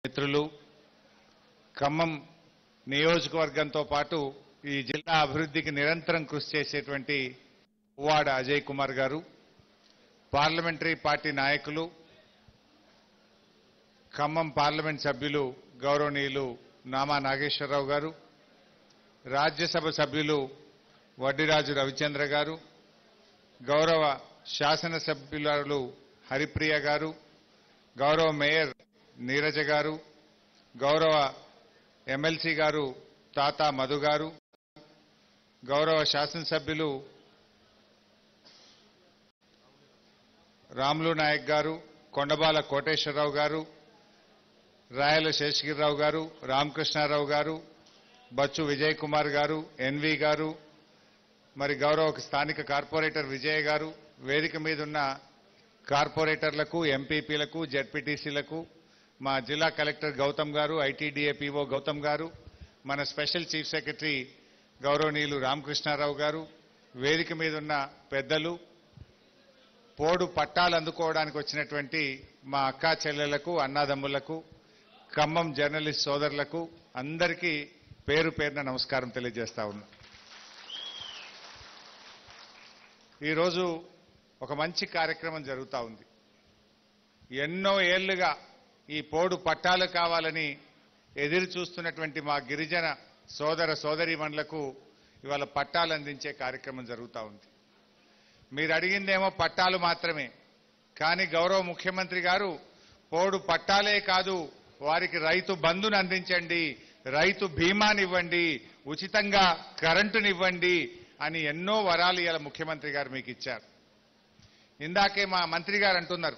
మిత్రులు ఖమ్మం నియోజకవర్గంతో పాటు ఈ జిల్లా అభివృద్ధికి నిరంతరం కృషి చేసేటువంటి పువ్వాడ అజయ్ కుమార్ గారు పార్లమెంటరీ పార్టీ నాయకులు ఖమ్మం పార్లమెంట్ సభ్యులు గౌరవనీయులు నామా నాగేశ్వరరావు గారు రాజ్యసభ సభ్యులు వడ్డిరాజు రవిచంద్ర గారు గౌరవ శాసనసభ్యులు హరిప్రియ గారు గౌరవ మేయర్ నీరజ గారు గౌరవ ఎమ్మెల్సీ గారు తాతా మధు గారు గౌరవ శాసనసభ్యులు రాములు నాయక్ గారు కొండబాల కోటేశ్వరరావు గారు రాయల శేషగిరిరావు గారు రామకృష్ణారావు గారు బచ్చు విజయ్ కుమార్ గారు ఎన్వి గారు మరి గౌరవ స్థానిక కార్పొరేటర్ విజయ్ గారు వేదిక మీద ఉన్న కార్పొరేటర్లకు ఎంపీపీలకు జెడ్పీటీసీలకు మా జిల్లా కలెక్టర్ గౌతమ్ గారు ఐటీడీఏ పీఓ గౌతమ్ గారు మన స్పెషల్ చీఫ్ సెక్రటరీ గౌరవనీయులు రామకృష్ణారావు గారు వేదిక మీద ఉన్న పెద్దలు పోడు పట్టాలు అందుకోవడానికి వచ్చినటువంటి మా అక్కా చెల్లెలకు అన్నాదమ్ములకు ఖమ్మం జర్నలిస్ట్ సోదరులకు అందరికీ పేరు పేరున నమస్కారం తెలియజేస్తా ఉన్నా ఈరోజు ఒక మంచి కార్యక్రమం జరుగుతూ ఉంది ఎన్నో ఏళ్లుగా ఈ పోడు పట్టాలు కావాలని ఎదురు చూస్తున్నటువంటి మా గిరిజన సోదర సోదరీమణులకు ఇవాళ పట్టాలు అందించే కార్యక్రమం జరుగుతూ ఉంది మీరు అడిగిందేమో పట్టాలు మాత్రమే కానీ గౌరవ ముఖ్యమంత్రి గారు పోడు పట్టాలే కాదు వారికి రైతు బంధును అందించండి రైతు బీమానివ్వండి ఉచితంగా కరెంటునివ్వండి అని ఎన్నో వరాలు ఇలా ముఖ్యమంత్రి గారు మీకు ఇచ్చారు ఇందాకే మా మంత్రి గారు అంటున్నారు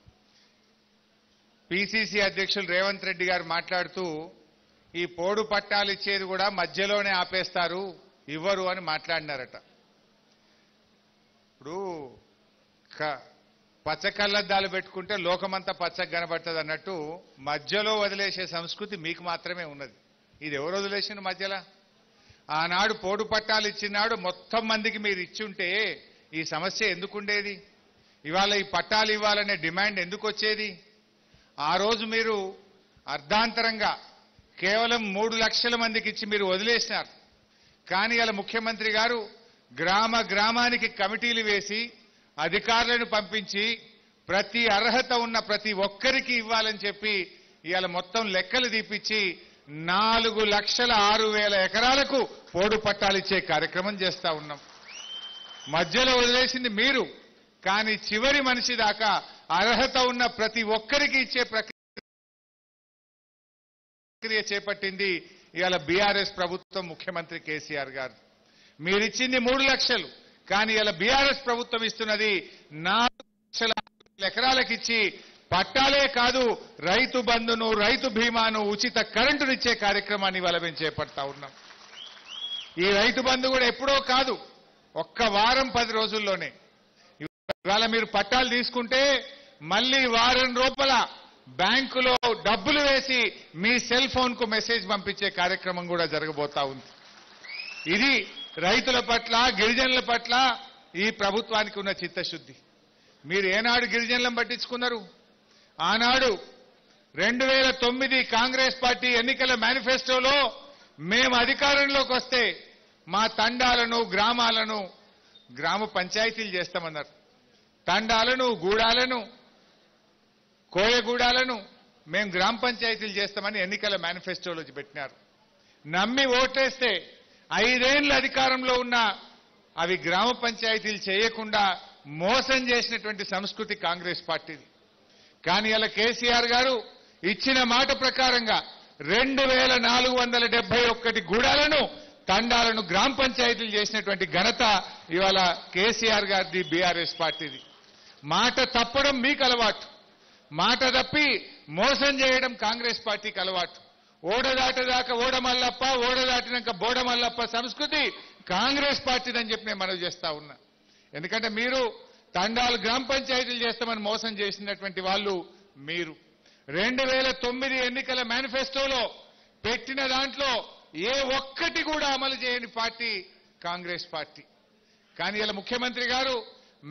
పిసిసి అధ్యక్షులు రేవంత్ రెడ్డి గారు మాట్లాడుతూ ఈ పోడు పట్టాలు ఇచ్చేది కూడా మధ్యలోనే ఆపేస్తారు ఇవ్వరు అని మాట్లాడినారట ఇప్పుడు క- పచ్చ కళ్ళద్దాలు పెట్టుకుంటే లోకమంతా పచ్చగా కనబడుతుంది అన్నట్టు మధ్యలో వదిలేసే సంస్కృతి మీకు మాత్రమే ఉన్నది ఇది ఎవరు వదిలేసిన మధ్యలో ఆనాడు పోడు పట్టాలు ఇచ్చినాడు మొత్తం మందికి మీరు ఇచ్చుంటే ఈ సమస్య ఎందుకుండేది ఇవాళ ఈ పట్టాలు ఇవ్వాలనే డిమాండ్ ఎందుకు వచ్చేది ఆ రోజు మీరు అర్ధాంతరంగా కేవలం మూడు లక్షల మందికి ఇచ్చి మీరు వదిలేసినారు కానీ ఇలా ముఖ్యమంత్రి గారు గ్రామ గ్రామానికి కమిటీలు వేసి అధికారులను పంపించి ప్రతి అర్హత ఉన్న ప్రతి ఒక్కరికి ఇవ్వాలని చెప్పి ఇవాళ మొత్తం లెక్కలు తీపిచ్చి నాలుగు లక్షల ఆరు వేల ఎకరాలకు పోడు పట్టాలు ఇచ్చే కార్యక్రమం చేస్తా ఉన్నాం మధ్యలో వదిలేసింది మీరు కానీ చివరి మనిషి దాకా అర్హత ఉన్న ప్రతి ఒక్కరికి ఇచ్చే ప్రక్రియ చేపట్టింది ఇవాళ బీఆర్ఎస్ ప్రభుత్వం ముఖ్యమంత్రి కేసీఆర్ గారు మీరిచ్చింది మూడు లక్షలు కానీ ఇలా బీఆర్ఎస్ ప్రభుత్వం ఇస్తున్నది నాలుగు లక్షల ఎకరాలకు ఇచ్చి పట్టాలే కాదు రైతు బంధును రైతు బీమాను ఉచిత కరెంటునిచ్చే కార్యక్రమాన్ని ఇవాళ మేము చేపడతా ఉన్నాం ఈ రైతు బంధు కూడా ఎప్పుడో కాదు ఒక్క వారం పది రోజుల్లోనే ఇవాళ మీరు పట్టాలు తీసుకుంటే మళ్ళీ వారం రూపాయల బ్యాంకులో డబ్బులు వేసి మీ సెల్ ఫోన్ కు మెసేజ్ పంపించే కార్యక్రమం కూడా జరగబోతా ఉంది ఇది రైతుల పట్ల గిరిజనుల పట్ల ఈ ప్రభుత్వానికి ఉన్న చిత్తశుద్ధి మీరు ఏనాడు గిరిజనులను పట్టించుకున్నారు ఆనాడు రెండు వేల తొమ్మిది కాంగ్రెస్ పార్టీ ఎన్నికల మేనిఫెస్టోలో మేము అధికారంలోకి వస్తే మా తండాలను గ్రామాలను గ్రామ పంచాయతీలు చేస్తామన్నారు తండాలను గూడాలను కోయగూడాలను మేము గ్రామ పంచాయతీలు చేస్తామని ఎన్నికల మేనిఫెస్టోలో పెట్టినారు నమ్మి ఓటేస్తే ఐదేళ్ల అధికారంలో ఉన్న అవి గ్రామ పంచాయతీలు చేయకుండా మోసం చేసినటువంటి సంస్కృతి కాంగ్రెస్ పార్టీది కానీ అలా కేసీఆర్ గారు ఇచ్చిన మాట ప్రకారంగా రెండు వేల నాలుగు వందల డెబ్బై ఒక్కటి గూడాలను తండాలను గ్రామ పంచాయతీలు చేసినటువంటి ఘనత ఇవాళ కేసీఆర్ గారిది బీఆర్ఎస్ పార్టీది మాట తప్పడం మీకు అలవాటు మాట తప్పి మోసం చేయడం కాంగ్రెస్ పార్టీకి అలవాటు ఓడదాటదాకా ఓడమల్లప్ప ఓడదాటినాక బోడమల్లప్ప సంస్కృతి కాంగ్రెస్ పార్టీదని చెప్పి నేను మనవి చేస్తా ఉన్నా ఎందుకంటే మీరు తండాలు గ్రామ పంచాయతీలు చేస్తామని మోసం చేసినటువంటి వాళ్ళు మీరు రెండు వేల తొమ్మిది ఎన్నికల మేనిఫెస్టోలో పెట్టిన దాంట్లో ఏ ఒక్కటి కూడా అమలు చేయని పార్టీ కాంగ్రెస్ పార్టీ కానీ ఇలా ముఖ్యమంత్రి గారు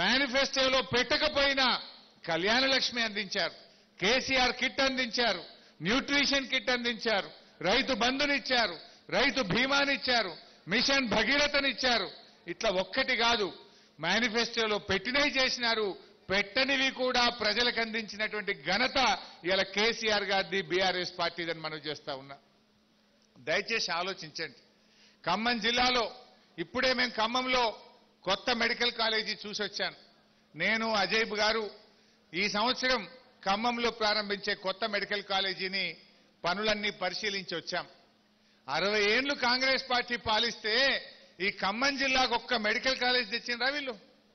మేనిఫెస్టోలో పెట్టకపోయినా కళ్యాణ లక్ష్మి అందించారు కేసీఆర్ కిట్ అందించారు న్యూట్రిషన్ కిట్ అందించారు రైతు బంధునిచ్చారు రైతు బీమానిచ్చారు మిషన్ భగీరథనిచ్చారు ఇట్లా ఒక్కటి కాదు మేనిఫెస్టోలో పెట్టినవి చేసినారు పెట్టనివి కూడా ప్రజలకు అందించినటువంటి ఘనత ఇలా కేసీఆర్ గారిది బీఆర్ఎస్ పార్టీదని మనం చేస్తా ఉన్నా దయచేసి ఆలోచించండి ఖమ్మం జిల్లాలో ఇప్పుడే మేము ఖమ్మంలో కొత్త మెడికల్ కాలేజీ చూసి వచ్చాను నేను అజయ్ గారు ఈ సంవత్సరం ఖమ్మంలో ప్రారంభించే కొత్త మెడికల్ కాలేజీని పనులన్నీ పరిశీలించి వచ్చాం అరవై ఏళ్లు కాంగ్రెస్ పార్టీ పాలిస్తే ఈ ఖమ్మం జిల్లాకు ఒక్క మెడికల్ కాలేజ్ తెచ్చిండ్రా వీళ్ళు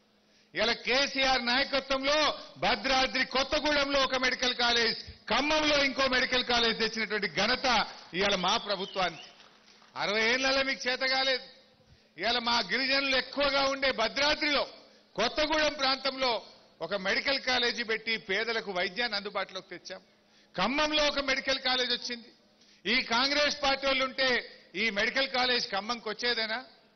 ఇలా కేసీఆర్ నాయకత్వంలో భద్రాద్రి కొత్తగూడెంలో ఒక మెడికల్ కాలేజ్ ఖమ్మంలో ఇంకో మెడికల్ కాలేజ్ తెచ్చినటువంటి ఘనత ఇవాళ మా ప్రభుత్వానికి అరవై ఏళ్లలో మీకు చేత కాలేదు ఇవాళ మా గిరిజనులు ఎక్కువగా ఉండే భద్రాద్రిలో కొత్తగూడెం ప్రాంతంలో ఒక మెడికల్ కాలేజీ పెట్టి పేదలకు వైద్యాన్ని అందుబాటులోకి తెచ్చాం ఖమ్మంలో ఒక మెడికల్ కాలేజ్ వచ్చింది ఈ కాంగ్రెస్ పార్టీ వాళ్ళు ఉంటే ఈ మెడికల్ కాలేజ్ ఖమ్మంకి వచ్చేదేనా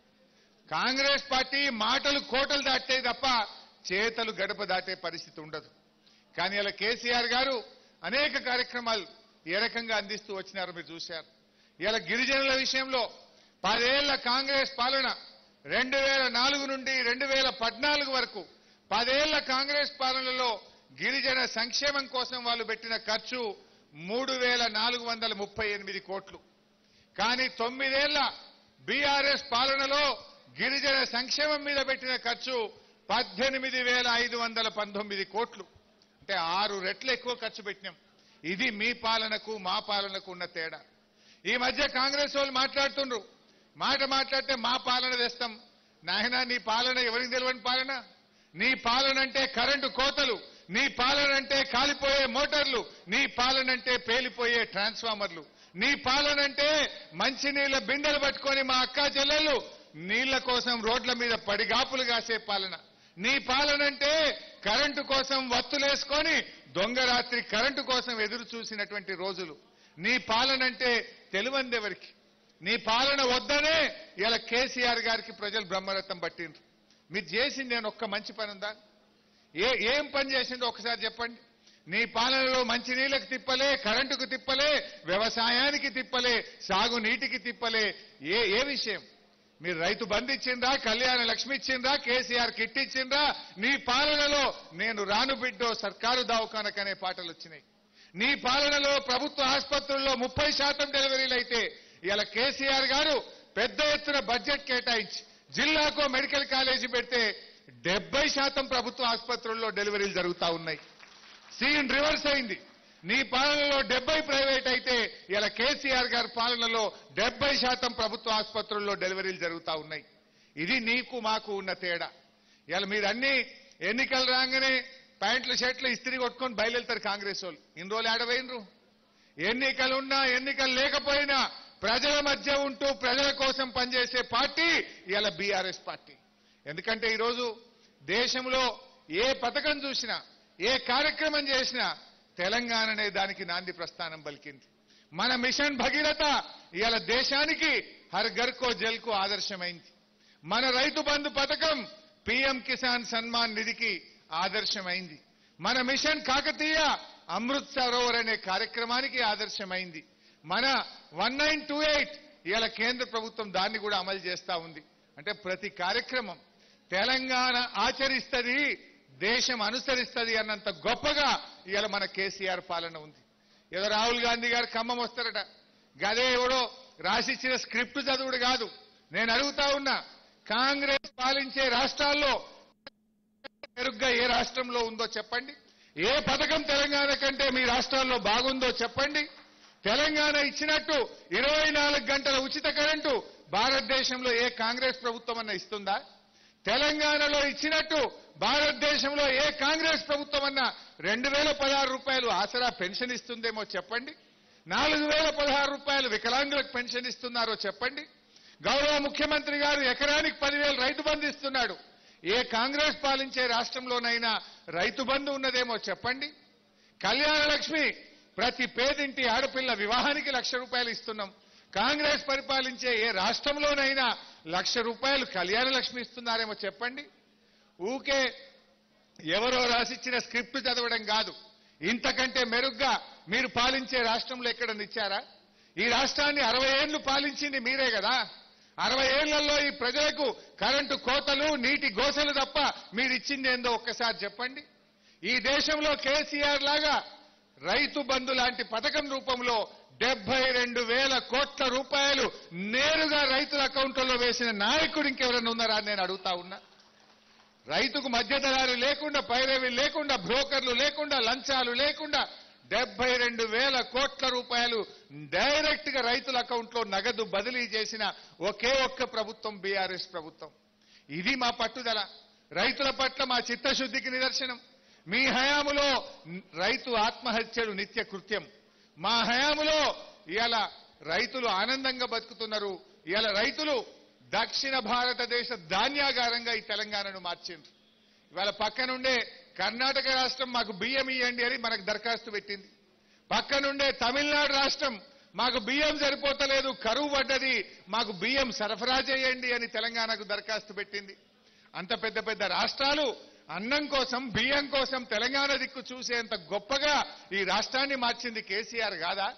కాంగ్రెస్ పార్టీ మాటలు కోటలు దాటే తప్ప చేతలు గడప దాటే పరిస్థితి ఉండదు కానీ ఇలా కేసీఆర్ గారు అనేక కార్యక్రమాలు ఏ రకంగా అందిస్తూ వచ్చినారో మీరు చూశారు ఇలా గిరిజనుల విషయంలో పదేళ్ల కాంగ్రెస్ పాలన రెండు వేల నాలుగు నుండి రెండు వేల పద్నాలుగు వరకు పదేళ్ల కాంగ్రెస్ పాలనలో గిరిజన సంక్షేమం కోసం వాళ్ళు పెట్టిన ఖర్చు మూడు వేల నాలుగు వందల ముప్పై ఎనిమిది కోట్లు కానీ తొమ్మిదేళ్ల బీఆర్ఎస్ పాలనలో గిరిజన సంక్షేమం మీద పెట్టిన ఖర్చు పద్దెనిమిది వేల ఐదు వందల పంతొమ్మిది కోట్లు అంటే ఆరు రెట్లు ఎక్కువ ఖర్చు పెట్టినాం ఇది మీ పాలనకు మా పాలనకు ఉన్న తేడా ఈ మధ్య కాంగ్రెస్ వాళ్ళు మాట్లాడుతుండ్రు మాట మాట్లాడితే మా పాలన తెస్తాం నాయనా నీ పాలన ఎవరికి తెలియని పాలన నీ పాలన అంటే కరెంటు కోతలు నీ పాలన అంటే కాలిపోయే మోటార్లు నీ పాలన అంటే పేలిపోయే ట్రాన్స్ఫార్మర్లు నీ పాలన అంటే మంచినీళ్ళ బిందెలు పట్టుకొని మా అక్కా చెల్లెళ్ళు నీళ్ల కోసం రోడ్ల మీద పడిగాపులు కాసే పాలన నీ పాలన అంటే కరెంటు కోసం వత్తులేసుకొని దొంగ రాత్రి కరెంటు కోసం ఎదురు చూసినటువంటి రోజులు నీ పాలన అంటే తెలివందెవరికి నీ పాలన వద్దనే ఇలా కేసీఆర్ గారికి ప్రజలు బ్రహ్మరథం పట్టిండ్రు మీరు చేసింది నేను ఒక్క మంచి పని ఉందా ఏ ఏం పని చేసిందో ఒకసారి చెప్పండి నీ పాలనలో మంచినీళ్ళకి తిప్పలే కరెంటుకు తిప్పలే వ్యవసాయానికి తిప్పలే సాగునీటికి తిప్పలే ఏ ఏ విషయం మీరు రైతు బంధు ఇచ్చిండ్రా కళ్యాణ లక్ష్మి ఇచ్చిండ్రా కేసీఆర్ కిట్ ఇచ్చిండ్రా నీ పాలనలో నేను రాను బిడ్డో సర్కారు దవాఖానకనే పాటలు వచ్చినాయి నీ పాలనలో ప్రభుత్వ ఆసుపత్రుల్లో ముప్పై శాతం డెలివరీలు అయితే ఇలా కేసీఆర్ గారు పెద్ద ఎత్తున బడ్జెట్ కేటాయించి జిల్లాకో మెడికల్ కాలేజీ పెడితే డెబ్బై శాతం ప్రభుత్వ ఆసుపత్రుల్లో డెలివరీలు జరుగుతా ఉన్నాయి సీన్ రివర్స్ అయింది నీ పాలనలో డెబ్బై ప్రైవేట్ అయితే ఇలా కేసీఆర్ గారి పాలనలో డెబ్బై శాతం ప్రభుత్వ ఆసుపత్రుల్లో డెలివరీలు జరుగుతా ఉన్నాయి ఇది నీకు మాకు ఉన్న తేడా ఇలా మీరు అన్ని ఎన్నికలు రాగానే ప్యాంట్లు షర్ట్లు ఇస్త్రీ కొట్టుకొని బయలుదేరుతారు కాంగ్రెస్ వాళ్ళు ఇన్ని రోజులు ఆడవేయినరు ఎన్నికలున్నా ఎన్నికలు లేకపోయినా ప్రజల మధ్య ఉంటూ ప్రజల కోసం పనిచేసే పార్టీ ఇలా బీఆర్ఎస్ పార్టీ ఎందుకంటే ఈరోజు దేశంలో ఏ పథకం చూసినా ఏ కార్యక్రమం చేసినా తెలంగాణ అనే దానికి నాంది ప్రస్థానం పలికింది మన మిషన్ భగీరథ ఇవాళ దేశానికి హర్ గర్కో జల్కో ఆదర్శమైంది మన రైతు బంధు పథకం పీఎం కిసాన్ సన్మాన్ నిధికి ఆదర్శమైంది మన మిషన్ కాకతీయ అమృత్ సరోవర్ అనే కార్యక్రమానికి ఆదర్శమైంది మన వన్ నైన్ టూ ఎయిట్ ఇవాళ కేంద్ర ప్రభుత్వం దాన్ని కూడా అమలు చేస్తా ఉంది అంటే ప్రతి కార్యక్రమం తెలంగాణ ఆచరిస్తుంది దేశం అనుసరిస్తుంది అన్నంత గొప్పగా ఇవాళ మన కేసీఆర్ పాలన ఉంది ఏదో రాహుల్ గాంధీ గారు ఖమ్మం వస్తారట గదే ఎవడో రాసిచ్చిన స్క్రిప్ట్ చదువుడు కాదు నేను అడుగుతా ఉన్నా కాంగ్రెస్ పాలించే రాష్ట్రాల్లో మెరుగ్గా ఏ రాష్ట్రంలో ఉందో చెప్పండి ఏ పథకం తెలంగాణ కంటే మీ రాష్ట్రాల్లో బాగుందో చెప్పండి తెలంగాణ ఇచ్చినట్టు ఇరవై నాలుగు గంటల ఉచిత కరెంటు భారతదేశంలో ఏ కాంగ్రెస్ ప్రభుత్వం అన్న ఇస్తుందా తెలంగాణలో ఇచ్చినట్టు భారతదేశంలో ఏ కాంగ్రెస్ ప్రభుత్వం అన్న రెండు వేల పదహారు రూపాయలు ఆసరా పెన్షన్ ఇస్తుందేమో చెప్పండి నాలుగు వేల పదహారు రూపాయలు వికలాంగులకు పెన్షన్ ఇస్తున్నారో చెప్పండి గౌరవ ముఖ్యమంత్రి గారు ఎకరానికి పదివేలు రైతు బంధు ఇస్తున్నాడు ఏ కాంగ్రెస్ పాలించే రాష్ట్రంలోనైనా రైతు బంధు ఉన్నదేమో చెప్పండి కళ్యాణ లక్ష్మి ప్రతి పేదింటి ఆడపిల్ల వివాహానికి లక్ష రూపాయలు ఇస్తున్నాం కాంగ్రెస్ పరిపాలించే ఏ రాష్ట్రంలోనైనా లక్ష రూపాయలు కళ్యాణ లక్ష్మి ఇస్తున్నారేమో చెప్పండి ఊకే ఎవరో రాసిచ్చిన స్క్రిప్ట్ చదవడం కాదు ఇంతకంటే మెరుగ్గా మీరు పాలించే రాష్ట్రంలో ఎక్కడ ఇచ్చారా ఈ రాష్ట్రాన్ని అరవై ఏళ్లు పాలించింది మీరే కదా అరవై ఏళ్లలో ఈ ప్రజలకు కరెంటు కోతలు నీటి గోసలు తప్ప మీరు ఇచ్చింది ఏందో ఒక్కసారి చెప్పండి ఈ దేశంలో కేసీఆర్ లాగా రైతు బంధు లాంటి పథకం రూపంలో డెబ్బై రెండు వేల కోట్ల రూపాయలు నేరుగా రైతుల అకౌంట్లలో వేసిన నాయకుడు ఇంకెవరైనా ఉన్నారా అని నేను అడుగుతా ఉన్నా రైతుకు మధ్యధరాలు లేకుండా పైరవి లేకుండా బ్రోకర్లు లేకుండా లంచాలు లేకుండా డెబ్బై రెండు వేల కోట్ల రూపాయలు డైరెక్ట్ గా రైతుల అకౌంట్లో నగదు బదిలీ చేసిన ఒకే ఒక్క ప్రభుత్వం బీఆర్ఎస్ ప్రభుత్వం ఇది మా పట్టుదల రైతుల పట్ల మా చిత్తశుద్ధికి నిదర్శనం మీ హయాములో రైతు ఆత్మహత్యలు నిత్య కృత్యం మా హయాములో ఇవాళ రైతులు ఆనందంగా బతుకుతున్నారు ఇవాళ రైతులు దక్షిణ భారతదేశ ధాన్యాగారంగా ఈ తెలంగాణను మార్చిండ్రు ఇవాళ పక్కనుండే కర్ణాటక రాష్ట్రం మాకు బియ్యం ఇవ్వండి అని మనకు దరఖాస్తు పెట్టింది పక్కనుండే తమిళనాడు రాష్ట్రం మాకు బియ్యం సరిపోతలేదు కరువు పడ్డది మాకు బియ్యం సరఫరా చేయండి అని తెలంగాణకు దరఖాస్తు పెట్టింది అంత పెద్ద పెద్ద రాష్ట్రాలు అన్నం కోసం బియ్యం కోసం తెలంగాణ దిక్కు చూసేంత గొప్పగా ఈ రాష్ట్రాన్ని మార్చింది కేసీఆర్ కాదా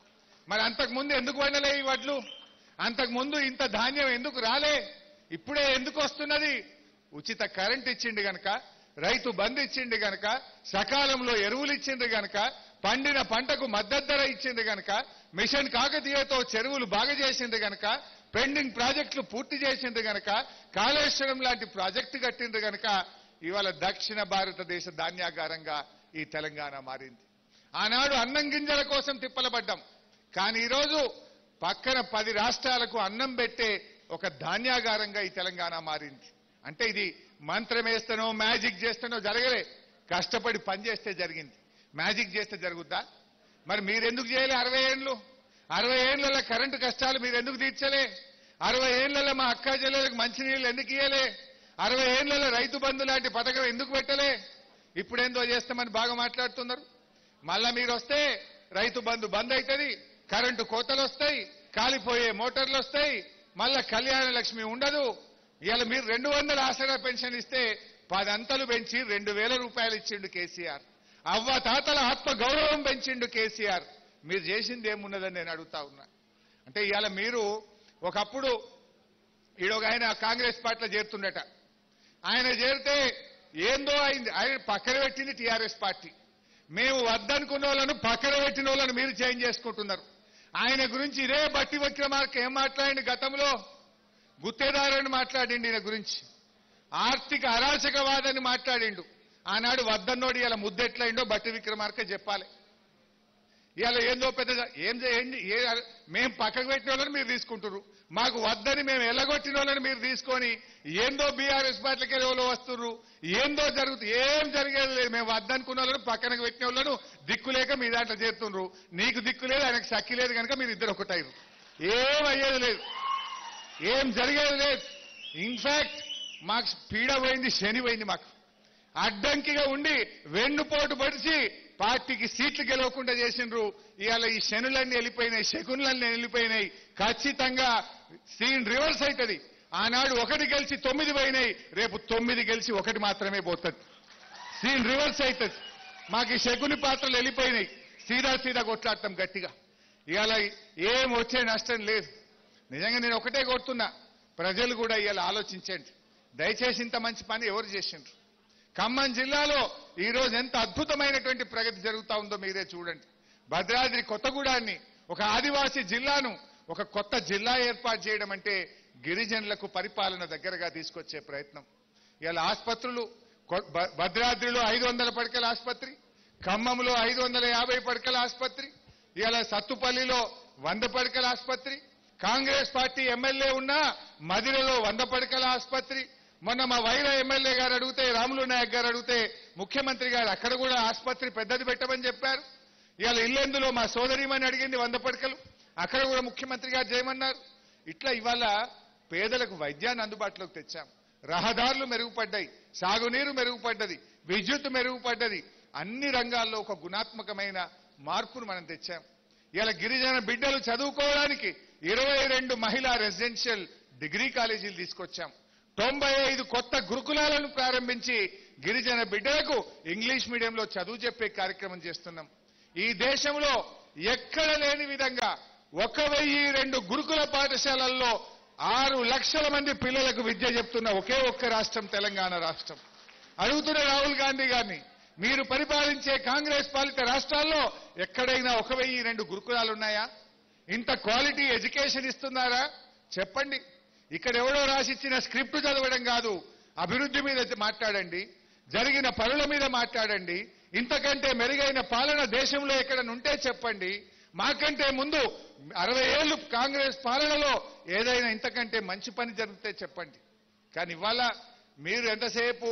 మరి అంతకు ముందు ఎందుకు వండలే ఈ వడ్లు అంతకు ముందు ఇంత ధాన్యం ఎందుకు రాలే ఇప్పుడే ఎందుకు వస్తున్నది ఉచిత కరెంట్ ఇచ్చిండు గనక రైతు బంద్ ఇచ్చిండు గనక సకాలంలో ఎరువులు ఇచ్చిండు గనక పండిన పంటకు మద్దతు ధర ఇచ్చిండు గనక మిషన్ కాకతీయతో చెరువులు బాగా చేసిండు గనక పెండింగ్ ప్రాజెక్టులు పూర్తి చేసిండు గనక కాళేశ్వరం లాంటి ప్రాజెక్టు కట్టిండు గనక ఇవాళ దక్షిణ భారతదేశ ధాన్యాగారంగా ఈ తెలంగాణ మారింది ఆనాడు అన్నం గింజల కోసం తిప్పలపడ్డాం కానీ ఈరోజు పక్కన పది రాష్ట్రాలకు అన్నం పెట్టే ఒక ధాన్యాగారంగా ఈ తెలంగాణ మారింది అంటే ఇది మంత్రం వేస్తానో మ్యాజిక్ చేస్తానో జరగలే కష్టపడి పనిచేస్తే జరిగింది మ్యాజిక్ చేస్తే జరుగుద్దా మరి మీరెందుకు చేయలే అరవై ఏళ్ళు అరవై ఏళ్లలో కరెంటు కష్టాలు మీరు ఎందుకు తీర్చలే అరవై ఏళ్లలో మా అక్క చెల్లెలకు మంచినీళ్ళు ఎందుకు ఇయ్యలే అరవై ఏళ్లలో రైతు బంధు లాంటి పథకం ఎందుకు పెట్టలే ఇప్పుడేందో చేస్తామని బాగా మాట్లాడుతున్నారు మళ్ళా మీరు వస్తే రైతు బంధు బంద్ అవుతుంది కరెంటు కోతలు వస్తాయి కాలిపోయే మోటార్లు వస్తాయి మళ్ళా కళ్యాణ లక్ష్మి ఉండదు ఇవాళ మీరు రెండు వందల ఆసరా పెన్షన్ ఇస్తే పదంతలు పెంచి రెండు వేల రూపాయలు ఇచ్చిండు కేసీఆర్ అవ్వ తాతల ఆత్మ గౌరవం పెంచిండు కేసీఆర్ మీరు చేసింది ఏమున్నదని నేను అడుగుతా ఉన్నా అంటే ఇవాళ మీరు ఒకప్పుడు ఈడొక ఆయన కాంగ్రెస్ పార్టీలో చేరుతుండట ఆయన చేరితే ఏందో అయింది ఆయన పక్కన పెట్టింది టీఆర్ఎస్ పార్టీ మేము వద్దనుకున్న వాళ్ళను పక్కన పెట్టిన వాళ్ళను మీరు చేంజ్ చేసుకుంటున్నారు ఆయన గురించి ఇదే బట్టి విక్రమార్క ఏం మాట్లాడింది గతంలో గుత్తేదారని మాట్లాడిండు ఈయన గురించి ఆర్థిక అరాచకవాదని మాట్లాడిండు ఆనాడు వద్దన్నోడు ఇలా ముద్దెట్లయిండో బట్టి విక్రమార్క చెప్పాలి ఇవాళ ఏందో పెద్ద ఏం చేయండి ఏ మేము పక్కకు పెట్టిన వాళ్ళని మీరు తీసుకుంటారు మాకు వద్దని మేము ఎల్లగొట్టిన వాళ్ళని మీరు తీసుకొని ఏందో బీఆర్ఎస్ పార్టీలకి ఎవరో వస్తున్నారు ఏందో జరుగుతుంది ఏం జరిగేది లేదు మేము వద్దనుకున్న వాళ్ళను పక్కనకు పెట్టిన వాళ్ళను దిక్కు లేక మీ దాంట్లో చేరుతుండ్రు నీకు దిక్కు లేదు ఆయనకు సక్కి లేదు కనుక మీరు ఇద్దరు ఒకటైరు ఏం అయ్యేది లేదు ఏం జరిగేది లేదు ఇన్ఫాక్ట్ మాకు పీడ పోయింది శని పోయింది మాకు అడ్డంకిగా ఉండి వెన్నుపోటు పడిచి పార్టీకి సీట్లు గెలవకుండా చేసిండ్రు ఇవాళ ఈ శనులన్నీ వెళ్ళిపోయినాయి శకునులన్నీ వెళ్ళిపోయినాయి ఖచ్చితంగా సీన్ రివర్స్ అవుతుంది ఆనాడు ఒకటి గెలిచి తొమ్మిది పోయినాయి రేపు తొమ్మిది గెలిచి ఒకటి మాత్రమే పోతుంది సీన్ రివర్స్ అవుతుంది మాకు ఈ శకుని పాత్రలు వెళ్ళిపోయినాయి సీదా సీదా కొట్లాడతాం గట్టిగా ఇవాళ ఏం వచ్చే నష్టం లేదు నిజంగా నేను ఒకటే కొడుతున్నా ప్రజలు కూడా ఇవాళ ఆలోచించండి దయచేసి ఇంత మంచి పని ఎవరు చేసిండ్రు ఖమ్మం జిల్లాలో ఈ రోజు ఎంత అద్భుతమైనటువంటి ప్రగతి జరుగుతా ఉందో మీరే చూడండి భద్రాద్రి కొత్తగూడాన్ని ఒక ఆదివాసీ జిల్లాను ఒక కొత్త జిల్లా ఏర్పాటు చేయడం అంటే గిరిజనులకు పరిపాలన దగ్గరగా తీసుకొచ్చే ప్రయత్నం ఇవాళ ఆసుపత్రులు కొ- భ- భద్రాద్రిలో ఐదు వందల పడకల ఆసుపత్రి ఖమ్మంలో ఐదు వందల యాభై పడకల ఆసుపత్రి ఇవాళ సత్తుపల్లిలో వంద పడకల ఆసుపత్రి కాంగ్రెస్ పార్టీ ఎమ్మెల్యే ఉన్నా మదిరలో వంద పడకల ఆసుపత్రి మొన్న మా వైరా ఎమ్మెల్యే గారు అడిగితే రాములు నాయక్ గారు అడిగితే ముఖ్యమంత్రి గారు అక్కడ కూడా ఆసుపత్రి పెద్దది పెట్టమని చెప్పారు ఇవాళ ఇల్లెందులో మా సోదరిమని అడిగింది వంద పడకలు అక్కడ కూడా ముఖ్యమంత్రి గారు చేయమన్నారు ఇట్లా ఇవాళ పేదలకు వైద్యాన్ని అందుబాటులోకి తెచ్చాం రహదారులు మెరుగుపడ్డాయి సాగునీరు మెరుగుపడ్డది విద్యుత్ మెరుగుపడ్డది అన్ని రంగాల్లో ఒక గుణాత్మకమైన మార్పును మనం తెచ్చాం ఇలా గిరిజన బిడ్డలు చదువుకోవడానికి ఇరవై రెండు మహిళా రెసిడెన్షియల్ డిగ్రీ కాలేజీలు తీసుకొచ్చాం తొంభై ఐదు కొత్త గురుకులాలను ప్రారంభించి గిరిజన బిడ్డలకు ఇంగ్లీష్ మీడియంలో చదువు చెప్పే కార్యక్రమం చేస్తున్నాం ఈ దేశంలో ఎక్కడ లేని విధంగా ఒక వెయ్యి రెండు గురుకుల పాఠశాలల్లో ఆరు లక్షల మంది పిల్లలకు విద్య చెప్తున్న ఒకే ఒక్క రాష్ట్రం తెలంగాణ రాష్ట్రం అడుగుతున్న రాహుల్ గాంధీ గారిని మీరు పరిపాలించే కాంగ్రెస్ పాలిత రాష్ట్రాల్లో ఎక్కడైనా ఒక వెయ్యి రెండు గురుకులాలు ఉన్నాయా ఇంత క్వాలిటీ ఎడ్యుకేషన్ ఇస్తున్నారా చెప్పండి ఇక్కడ ఎవడో రాసిచ్చిన స్క్రిప్ట్ చదవడం కాదు అభివృద్ధి మీద మాట్లాడండి జరిగిన పనుల మీద మాట్లాడండి ఇంతకంటే మెరుగైన పాలన దేశంలో ఎక్కడ ఉంటే చెప్పండి మాకంటే ముందు అరవై ఏళ్ళు కాంగ్రెస్ పాలనలో ఏదైనా ఇంతకంటే మంచి పని జరిగితే చెప్పండి కానీ ఇవాళ మీరు ఎంతసేపు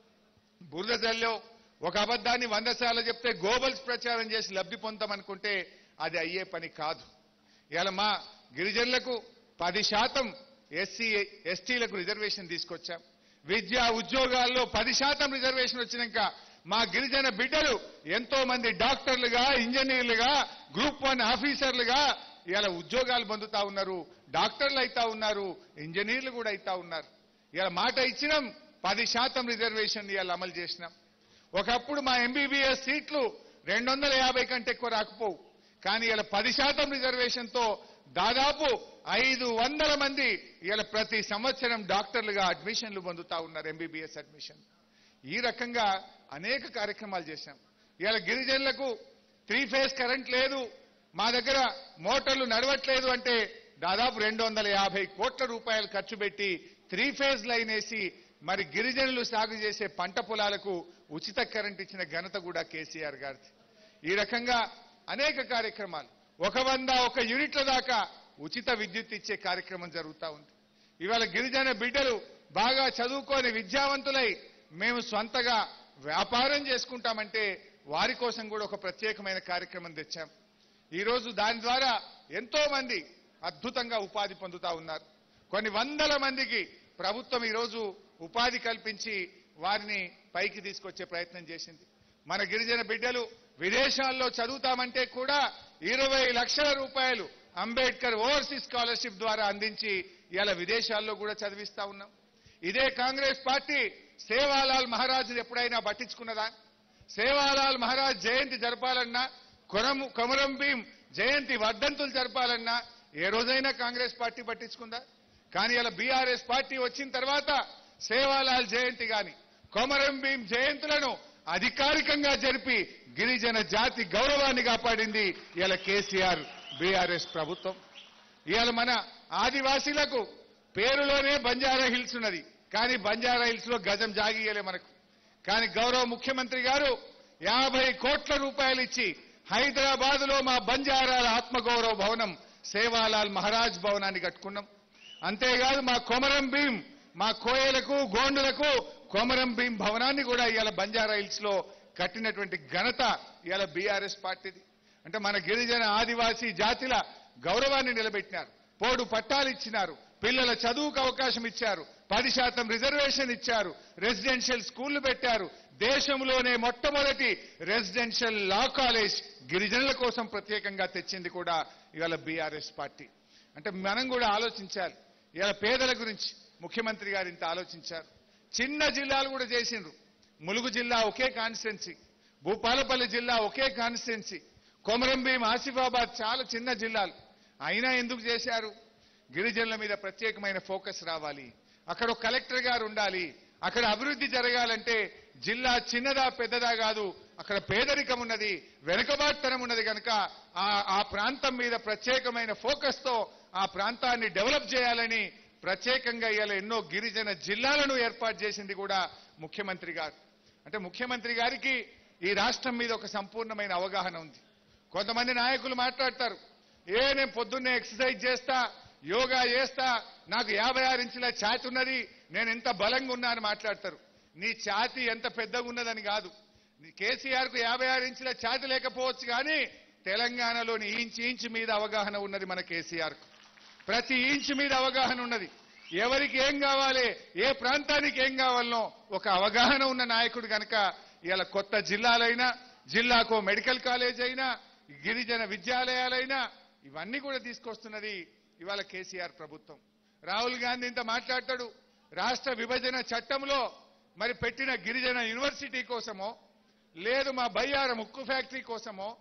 బురద జల్లో ఒక అబద్ధాన్ని వంద సార్లు చెప్తే గోబల్స్ ప్రచారం చేసి లబ్ధి పొందామనుకుంటే అది అయ్యే పని కాదు ఇవాళ మా గిరిజనులకు పది శాతం ఎస్సీ ఎస్టీలకు రిజర్వేషన్ తీసుకొచ్చాం విద్యా ఉద్యోగాల్లో పది శాతం రిజర్వేషన్ వచ్చినాక మా గిరిజన బిడ్డలు ఎంతో మంది డాక్టర్లుగా ఇంజనీర్లుగా గ్రూప్ వన్ ఆఫీసర్లుగా ఇవాళ ఉద్యోగాలు పొందుతా ఉన్నారు డాక్టర్లు అయితా ఉన్నారు ఇంజనీర్లు కూడా అయితా ఉన్నారు ఇవాళ మాట ఇచ్చినాం పది శాతం రిజర్వేషన్ ఇవాళ అమలు చేసినాం ఒకప్పుడు మా ఎంబీబీఎస్ సీట్లు రెండు వందల యాభై కంటే ఎక్కువ రాకపోవు కానీ ఇలా పది శాతం రిజర్వేషన్తో దాదాపు ఐదు వందల మంది ఇలా ప్రతి సంవత్సరం డాక్టర్లుగా అడ్మిషన్లు పొందుతా ఉన్నారు ఎంబీబీఎస్ అడ్మిషన్ ఈ రకంగా అనేక కార్యక్రమాలు చేశాం ఇవాళ గిరిజనులకు త్రీ ఫేజ్ కరెంట్ లేదు మా దగ్గర మోటార్లు నడవట్లేదు అంటే దాదాపు రెండు వందల యాభై కోట్ల రూపాయలు ఖర్చు పెట్టి త్రీ ఫేజ్ లైన్ వేసి మరి గిరిజనులు సాగు చేసే పంట పొలాలకు ఉచిత కరెంట్ ఇచ్చిన ఘనత కూడా కేసీఆర్ గారిది ఈ రకంగా అనేక కార్యక్రమాలు ఒక వంద ఒక యూనిట్ల దాకా ఉచిత విద్యుత్ ఇచ్చే కార్యక్రమం జరుగుతూ ఉంది ఇవాళ గిరిజన బిడ్డలు బాగా చదువుకొని విద్యావంతులై మేము సొంతగా వ్యాపారం చేసుకుంటామంటే వారి కోసం కూడా ఒక ప్రత్యేకమైన కార్యక్రమం తెచ్చాం ఈరోజు దాని ద్వారా ఎంతో మంది అద్భుతంగా ఉపాధి పొందుతా ఉన్నారు కొన్ని వందల మందికి ప్రభుత్వం ఈరోజు ఉపాధి కల్పించి వారిని పైకి తీసుకొచ్చే ప్రయత్నం చేసింది మన గిరిజన బిడ్డలు విదేశాల్లో చదువుతామంటే కూడా ఇరవై లక్షల రూపాయలు అంబేద్కర్ ఓవర్సీస్ స్కాలర్షిప్ ద్వారా అందించి ఇలా విదేశాల్లో కూడా చదివిస్తా ఉన్నాం ఇదే కాంగ్రెస్ పార్టీ సేవాలాల్ మహారాజ్ ఎప్పుడైనా పట్టించుకున్నదా సేవాలాల్ మహారాజ్ జయంతి జరపాలన్నా కొరము కొమరం భీం జయంతి వర్ధంతులు జరపాలన్నా ఏ రోజైనా కాంగ్రెస్ పార్టీ పట్టించుకుందా కానీ ఇలా బీఆర్ఎస్ పార్టీ వచ్చిన తర్వాత సేవాలాల్ జయంతి గాని కొమరం భీం జయంతులను అధికారికంగా జరిపి గిరిజన జాతి గౌరవాన్ని కాపాడింది ఇలా కేసీఆర్ బీఆర్ఎస్ ప్రభుత్వం ఇవాళ మన ఆదివాసీలకు పేరులోనే బంజారా హిల్స్ ఉన్నది కానీ బంజారా హిల్స్ లో గజం జాగియలే మనకు కానీ గౌరవ ముఖ్యమంత్రి గారు యాభై కోట్ల రూపాయలు ఇచ్చి హైదరాబాద్ లో మా బంజారాల ఆత్మగౌరవ భవనం సేవాలాల్ మహారాజ్ భవనాన్ని కట్టుకున్నాం అంతేకాదు మా కొమరం భీం మా కోయలకు గోండులకు కొమరం భీం భవనాన్ని కూడా ఇవాళ బంజారా హిల్స్ లో కట్టినటువంటి ఘనత ఇవాళ బీఆర్ఎస్ పార్టీది అంటే మన గిరిజన ఆదివాసీ జాతిల గౌరవాన్ని నిలబెట్టినారు పోడు పట్టాలు ఇచ్చినారు పిల్లల చదువుకు అవకాశం ఇచ్చారు పది శాతం రిజర్వేషన్ ఇచ్చారు రెసిడెన్షియల్ స్కూళ్లు పెట్టారు దేశంలోనే మొట్టమొదటి రెసిడెన్షియల్ లా కాలేజ్ గిరిజనుల కోసం ప్రత్యేకంగా తెచ్చింది కూడా ఇవాళ బీఆర్ఎస్ పార్టీ అంటే మనం కూడా ఆలోచించాలి ఇవాళ పేదల గురించి ముఖ్యమంత్రి గారు ఇంత ఆలోచించారు చిన్న జిల్లాలు కూడా చేసిండ్రు ములుగు జిల్లా ఒకే కాన్స్టిట్యున్సీ భూపాలపల్లి జిల్లా ఒకే కాన్స్టిట్యున్సీ కొమరంభీం ఆసిఫాబాద్ చాలా చిన్న జిల్లాలు అయినా ఎందుకు చేశారు గిరిజనుల మీద ప్రత్యేకమైన ఫోకస్ రావాలి అక్కడ ఒక కలెక్టర్ గారు ఉండాలి అక్కడ అభివృద్ధి జరగాలంటే జిల్లా చిన్నదా పెద్దదా కాదు అక్కడ పేదరికం ఉన్నది వెనుకబాటుతనం ఉన్నది కనుక ఆ ఆ ప్రాంతం మీద ప్రత్యేకమైన ఫోకస్ తో ఆ ప్రాంతాన్ని డెవలప్ చేయాలని ప్రత్యేకంగా ఇవాళ ఎన్నో గిరిజన జిల్లాలను ఏర్పాటు చేసింది కూడా ముఖ్యమంత్రి గారు అంటే ముఖ్యమంత్రి గారికి ఈ రాష్ట్రం మీద ఒక సంపూర్ణమైన అవగాహన ఉంది కొంతమంది నాయకులు మాట్లాడతారు ఏ నేను పొద్దున్నే ఎక్సర్సైజ్ చేస్తా యోగా చేస్తా నాకు యాభై ఆరు ఇంచుల ఛాతి ఉన్నది నేను ఎంత బలంగా ఉన్నా అని మాట్లాడతారు నీ ఛాతి ఎంత పెద్దగా ఉన్నదని కాదు కేసీఆర్ కు యాభై ఆరు ఇంచుల ఛాతి లేకపోవచ్చు కానీ తెలంగాణలోని ఇంచు ఇంచు మీద అవగాహన ఉన్నది మన కేసీఆర్ కు ప్రతి ఇంచు మీద అవగాహన ఉన్నది ఎవరికి ఏం కావాలి ఏ ప్రాంతానికి ఏం కావాలనో ఒక అవగాహన ఉన్న నాయకుడు కనుక ఇవాళ కొత్త జిల్లాలైనా జిల్లాకో మెడికల్ కాలేజ్ అయినా గిరిజన విద్యాలయాలైనా ఇవన్నీ కూడా తీసుకొస్తున్నది ఇవాళ కేసీఆర్ ప్రభుత్వం రాహుల్ గాంధీ ఇంత మాట్లాడతాడు రాష్ట్ర విభజన చట్టంలో మరి పెట్టిన గిరిజన యూనివర్సిటీ కోసమో లేదు మా బయ్యార ముక్కు ఫ్యాక్టరీ కోసమో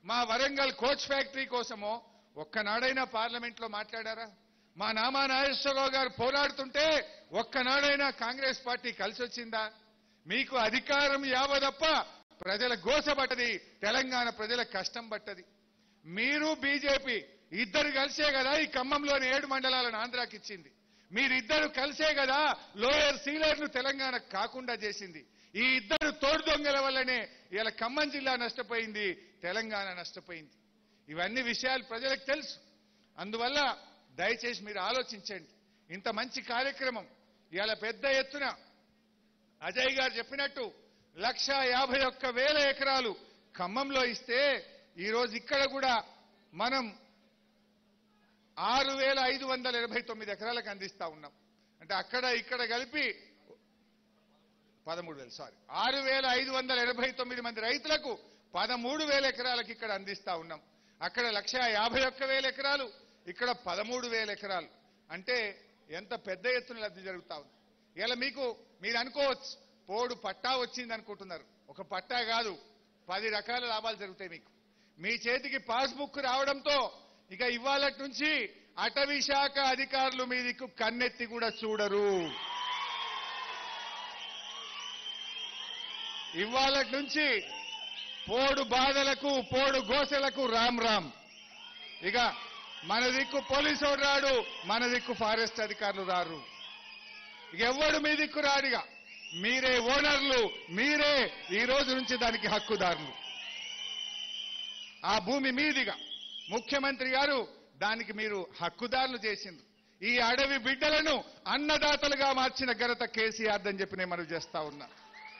మా వరంగల్ కోచ్ ఫ్యాక్టరీ కోసమో ఒక్కనాడైనా పార్లమెంట్ లో మాట్లాడారా మా నామా నాగేశ్వరరావు గారు పోరాడుతుంటే ఒక్కనాడైనా కాంగ్రెస్ పార్టీ కలిసి వచ్చిందా మీకు అధికారం యావదప్ప ప్రజల గోస పట్టది తెలంగాణ ప్రజల కష్టం పట్టది మీరు బీజేపీ ఇద్దరు కలిసే కదా ఈ ఖమ్మంలోని ఏడు మండలాలను ఆంధ్రాకి ఇచ్చింది మీరిద్దరు కలిసే కదా లోయర్ సీలర్ను తెలంగాణకు కాకుండా చేసింది ఈ ఇద్దరు తోడు దొంగల వల్లనే ఇలా ఖమ్మం జిల్లా నష్టపోయింది తెలంగాణ నష్టపోయింది ఇవన్నీ విషయాలు ప్రజలకు తెలుసు అందువల్ల దయచేసి మీరు ఆలోచించండి ఇంత మంచి కార్యక్రమం ఇవాళ పెద్ద ఎత్తున అజయ్ గారు చెప్పినట్టు లక్ష యాభై ఒక్క వేల ఎకరాలు ఖమ్మంలో ఇస్తే ఈరోజు ఇక్కడ కూడా మనం ఆరు వేల ఐదు వందల ఎనభై తొమ్మిది ఎకరాలకు అందిస్తా ఉన్నాం అంటే అక్కడ ఇక్కడ కలిపి పదమూడు వేలు సారీ ఆరు వేల ఐదు వందల ఎనభై తొమ్మిది మంది రైతులకు పదమూడు వేల ఎకరాలకు ఇక్కడ అందిస్తా ఉన్నాం అక్కడ లక్ష యాభై ఒక్క వేల ఎకరాలు ఇక్కడ పదమూడు వేల ఎకరాలు అంటే ఎంత పెద్ద ఎత్తున లబ్ధి జరుగుతా ఉంది ఇలా మీకు మీరు అనుకోవచ్చు పోడు పట్టా వచ్చింది అనుకుంటున్నారు ఒక పట్టా కాదు పది రకాల లాభాలు జరుగుతాయి మీకు మీ చేతికి పాస్బుక్ రావడంతో ఇక ఇవాళ నుంచి అటవీ శాఖ అధికారులు మీ దిక్కు కన్నెత్తి కూడా చూడరు ఇవాళ నుంచి పోడు బాధలకు పోడు గోసెలకు రామ్ రామ్ ఇక మన దిక్కు పోలీసు రాడు మన దిక్కు ఫారెస్ట్ అధికారులు రారు ఇక ఎవ్వడు మీ దిక్కు రాడిగా మీరే ఓనర్లు మీరే ఈ రోజు నుంచి దానికి హక్కుదారులు ఆ భూమి మీదిగా ముఖ్యమంత్రి గారు దానికి మీరు హక్కుదారులు చేసిండ్రు ఈ అడవి బిడ్డలను అన్నదాతలుగా మార్చిన ఘనత కేసీఆర్ అని చెప్పి నేను మనవి చేస్తా ఉన్నా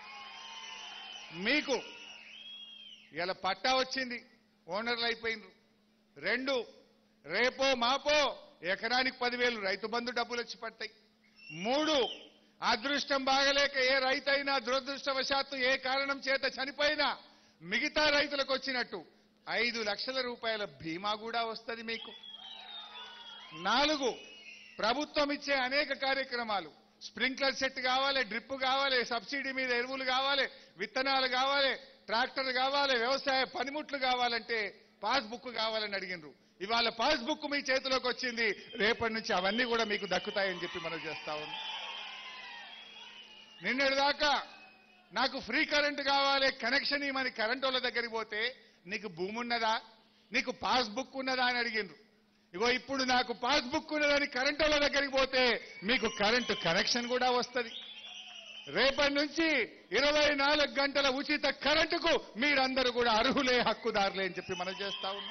మీకు ఇలా పట్టా వచ్చింది ఓనర్లు అయిపోయినరు రెండు రేపో మాపో ఎకరానికి పదివేలు రైతు బంధు డబ్బులు వచ్చి పడతాయి మూడు అదృష్టం బాగలేక ఏ రైతైనా దురదృష్టవశాత్తు ఏ కారణం చేత చనిపోయినా మిగతా రైతులకు వచ్చినట్టు ఐదు లక్షల రూపాయల బీమా కూడా వస్తుంది మీకు నాలుగు ప్రభుత్వం ఇచ్చే అనేక కార్యక్రమాలు స్ప్రింక్లర్ సెట్ కావాలి డ్రిప్ కావాలి సబ్సిడీ మీద ఎరువులు కావాలి విత్తనాలు కావాలి ట్రాక్టర్ కావాలి వ్యవసాయ పనిముట్లు కావాలంటే పాస్బుక్ కావాలని అడిగినరు ఇవాళ పాస్బుక్ మీ చేతిలోకి వచ్చింది రేపటి నుంచి అవన్నీ కూడా మీకు దక్కుతాయని చెప్పి మనం చేస్తా ఉన్నాం నిన్నటి దాకా నాకు ఫ్రీ కరెంట్ కావాలి కనెక్షన్ ఇవ్వమని కరెంట్ వాళ్ళ దగ్గరికి పోతే నీకు భూమి ఉన్నదా నీకు పాస్బుక్ ఉన్నదా అని అడిగిండ్రు ఇగో ఇప్పుడు నాకు పాస్బుక్ ఉన్నదని కరెంట్ వాళ్ళ దగ్గరికి పోతే మీకు కరెంటు కనెక్షన్ కూడా వస్తుంది రేపటి నుంచి ఇరవై నాలుగు గంటల ఉచిత కరెంటుకు మీరందరూ కూడా అర్హులే హక్కుదారులే అని చెప్పి మనం చేస్తా ఉన్నాం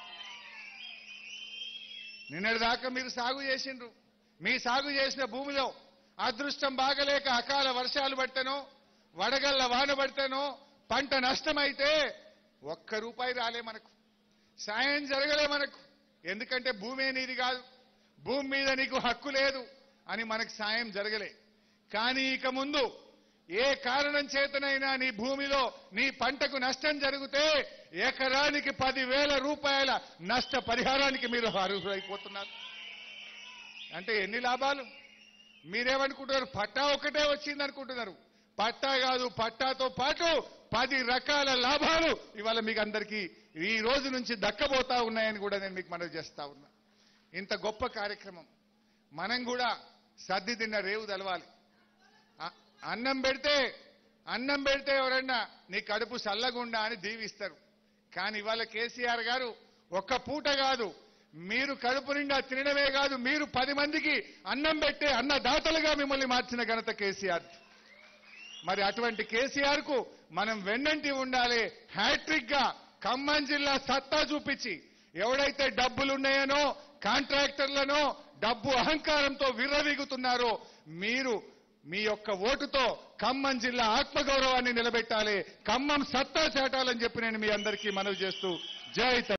నిన్నటి దాకా మీరు సాగు చేసిండ్రు మీ సాగు చేసిన భూమిలో అదృష్టం బాగలేక అకాల వర్షాలు పడితేనో వడగళ్ళ వాన పడితేనో పంట నష్టమైతే ఒక్క రూపాయి రాలే మనకు సాయం జరగలే మనకు ఎందుకంటే భూమి నీది కాదు భూమి మీద నీకు హక్కు లేదు అని మనకు సాయం జరగలే కానీ ఇక ముందు ఏ కారణం చేతనైనా నీ భూమిలో నీ పంటకు నష్టం జరిగితే ఎకరానికి పదివేల రూపాయల నష్ట పరిహారానికి మీరు అర్హులైపోతున్నారు అంటే ఎన్ని లాభాలు మీరేమనుకుంటున్నారు పట్టా ఒకటే వచ్చింది అనుకుంటున్నారు పట్టా కాదు పట్టాతో పాటు పది రకాల లాభాలు ఇవాళ మీకు అందరికీ ఈ రోజు నుంచి దక్కబోతా ఉన్నాయని కూడా నేను మీకు మనవి చేస్తా ఉన్నా ఇంత గొప్ప కార్యక్రమం మనం కూడా సర్ది తిన్న రేవు తెలవాలి అ- అన్నం పెడితే అన్నం పెడితే ఎవరన్నా నీ కడుపు చల్లగుండా అని దీవిస్తారు కానీ ఇవాళ కేసీఆర్ గారు ఒక్క పూట కాదు మీరు కడుపు నిండా తినడమే కాదు మీరు పది మందికి అన్నం పెట్టే అన్నదాతలుగా మిమ్మల్ని మార్చిన ఘనత కేసీఆర్ మరి అటువంటి కేసీఆర్ కు మనం వెన్నంటి ఉండాలి హ్యాట్రిక్ గా ఖమ్మం జిల్లా సత్తా చూపించి ఎవడైతే డబ్బులున్నాయనో కాంట్రాక్టర్లనో డబ్బు అహంకారంతో విర్రవీగుతున్నారో మీరు మీ యొక్క ఓటుతో ఖమ్మం జిల్లా ఆత్మగౌరవాన్ని నిలబెట్టాలి ఖమ్మం సత్తా చాటాలని చెప్పి నేను మీ అందరికీ మనవి చేస్తూ జై తెలంగాణ.